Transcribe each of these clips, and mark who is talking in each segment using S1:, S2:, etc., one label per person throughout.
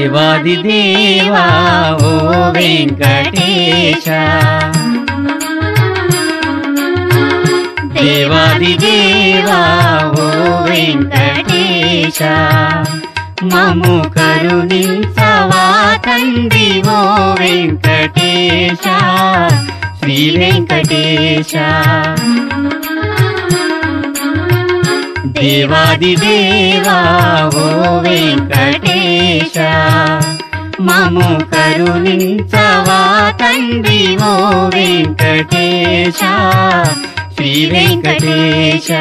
S1: దేవాది దేవా ఓ వెంకటేశ దేవాది దేవా ఓ వెంకటేశ మము కరుణించవా తండ్రి ఓ వెంకటేశ శ్రీ వెంకటేశ దేవాది దేవా ఓ వెంకటేశ మము కరుణించవా తండ్రి ఓ వెంకటేశ శ్రీ వెంకటేశ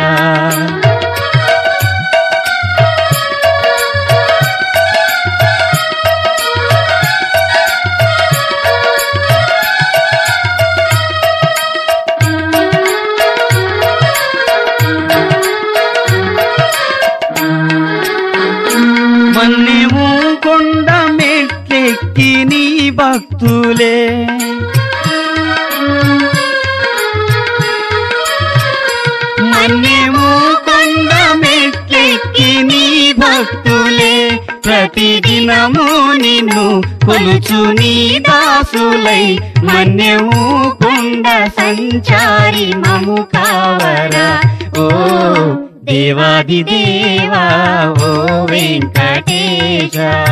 S1: మన్నెము కొండ మెట్లెక్కి నీ భక్తులే మన్నెము కొండ మెట్లెక్కి నీ భక్తులే ప్రతిదినము నిన్ను కొలుచు నీ దాసులై మన్యము కొండ సంచారి మము కావరా ఓ దేవాది దేవా ఓ వెంకటేశ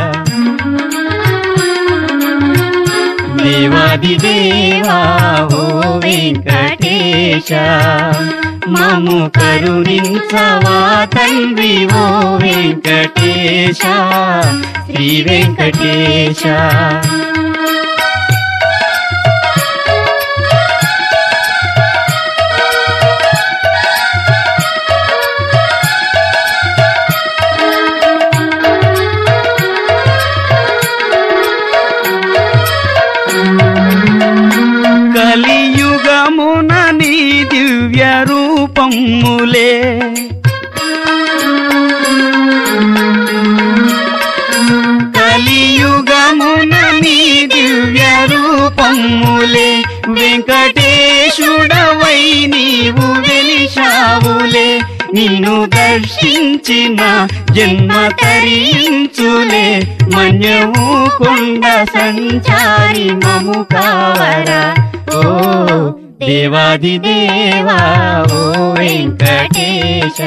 S1: దేవాది దేవా ఓ వెంకటేశ మము కరుణించవా తండ్రి ఓ వెంకటేశ శ్రీ వెంకటేశ కలియుగమున నీ దివ్య రూపములే కలియుగమున నీ దివ్య రూపములే వెంకటేశుడవై నీవు వెలిశావులే నిన్ను దర్శించిన జన్మ తరించులే మన్యము కొండ సంచారి మము కావరా ఓ దేవాది దేవా ఓ వెంకటేశ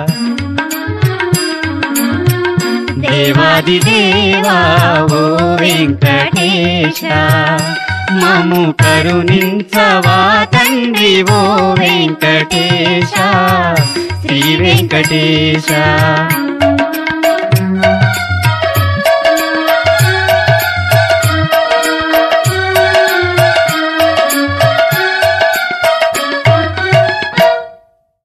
S1: దేవాది దేవా ఓ వెంకటేశ మము కరుణించవా తండ్రి ఓ వెంకటేశ శ్రీ వెంకటేశ